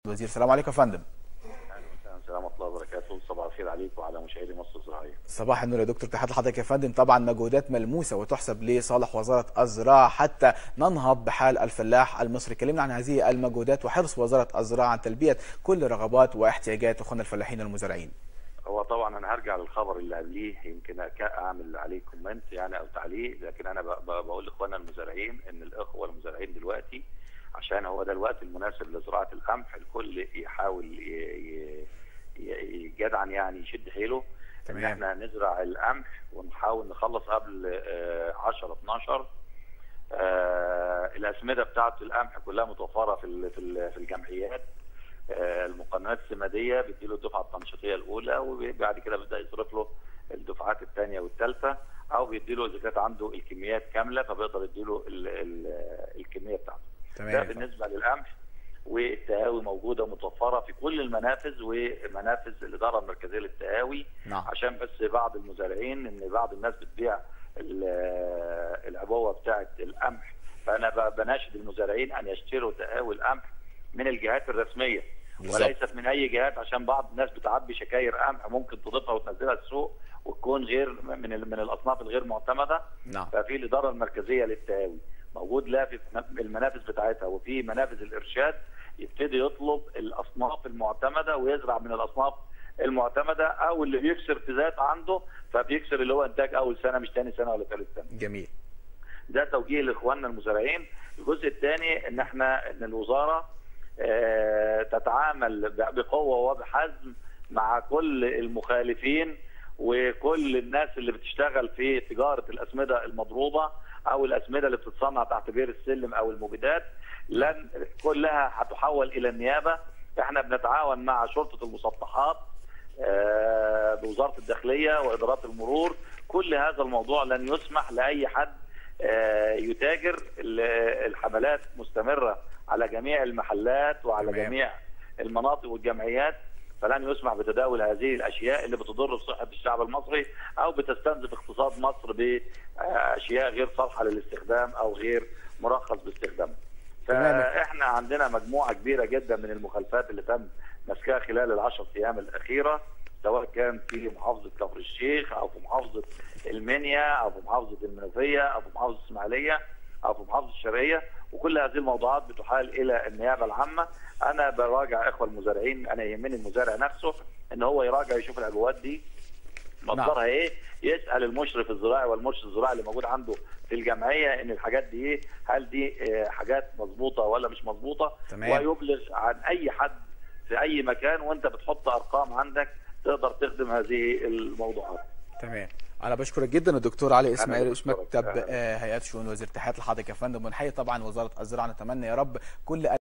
الوزير السلام عليكم يا فندم اهلا وسهلا السلام ورحمه الله وبركاته صباح الخير عليكم وعلى مشاهدي مصر الزراعيه صباح النور يا دكتور تحياتي لحضرتك يا فندم طبعا مجهودات ملموسه وتحسب لصالح وزاره الزراعه حتى ننهض بحال الفلاح المصري كلمنا عن هذه المجهودات وحرص وزاره الزراعه عن تلبيه كل رغبات واحتياجات اخواننا الفلاحين المزارعين هو طبعا انا هرجع للخبر اللي قبليه يمكن أك- اعمل عليه كومنت يعني او تعليق لكن انا ب- ب- بقول لاخواننا المزارعين ان الاخوه المزارعين دلوقتي عشان هو ده الوقت المناسب لزراعه القمح الكل يحاول ي- ي- ي- يجدعن يعني يشد حيله ان تمام. احنا نزرع القمح ونحاول نخلص قبل آه، 10 12 آه، الاسمده بتاعت القمح كلها متوفره في ال- في ال- في الجمعيات آه، المقننات السماديه بيديله الدفعه التنشيطيه الاولى وبعد كده بيبدا يصرف له الدفعات الثانيه والثالثه او بيديله اذا كانت عنده الكميات كامله فبيقدر يديله ال- ال- الكميه بتاعته. ده تمام يا فندم. بالنسبه للقمح والتهاوي موجوده متوفره في كل المنافذ ومنافذ الاداره المركزيه للتهاوي نعم عشان بس بعض المزارعين ان بعض الناس بتبيع ال- العبوه بتاعه القمح فانا ب- بناشد المزارعين ان يشتروا تهاوي القمح من الجهات الرسميه بالظبط. وليست من اي جهات عشان بعض الناس بتعبي شكاير قمح ممكن تضيفها وتنزلها السوق وتكون غير من ال- من الاصناف الغير معتمده نعم ففي الاداره المركزيه للتهاوي موجود لها في المنافذ بتاعتها وفي منافذ الارشاد يبتدي يطلب الاصناف المعتمده ويزرع من الاصناف المعتمده او اللي بيكسر في ذات عنده فبيكسر اللي هو انتاج اول سنه مش ثاني سنه ولا ثالث سنه. جميل ده توجيه لاخواننا المزارعين الجزء الثاني ان احنا ان الوزاره آه، تتعامل ب- بقوه وبحزم مع كل المخالفين وكل الناس اللي بتشتغل في تجاره الاسمده المضروبه او الاسمده اللي بتتصنع تحت بير السلم او المبيدات لن كلها هتحول الى النيابه احنا بنتعاون مع شرطه المسطحات آه، بوزاره الداخليه وادارات المرور كل هذا الموضوع لن يسمح لاي حد آه، يتاجر ال- الحملات مستمره على جميع المحلات وعلى تمام. جميع المناطق والجمعيات فلن يسمح بتداول هذه الاشياء اللي بتضر بصحه الشعب المصري او بتستنزف اقتصاد مصر باشياء غير صالحه للاستخدام او غير مرخص باستخدامها. تمام. فاحنا عندنا مجموعه كبيره جدا من المخالفات اللي تم مسكها خلال العشر ايام الاخيره سواء كان في محافظه كفر الشيخ او في محافظه المنيا او في محافظه المنوفيه او في محافظه الاسماعيليه او في محافظه الشرقيه وكل هذه الموضوعات بتحال الى النيابه العامه انا براجع اخوه المزارعين انا يهمني المزارع نفسه ان هو يراجع يشوف العبوات دي مصدرها ايه يسال المشرف الزراعي والمرشد الزراعي اللي موجود عنده في الجمعيه ان الحاجات دي ايه هل دي آه، حاجات مظبوطه ولا مش مظبوطه تمام. ويبلغ عن اي حد في اي مكان وانت بتحط ارقام عندك تقدر تخدم هذه الموضوعات تمام انا بشكرك جدا الدكتور علي اسماعيل أنا رئيس بشكرك. مكتب أهلا. آه، هيئات شؤون وزير تحيات لحضرتك يا فندم ونحيي طبعا وزاره الزراعه نتمنى يا رب كل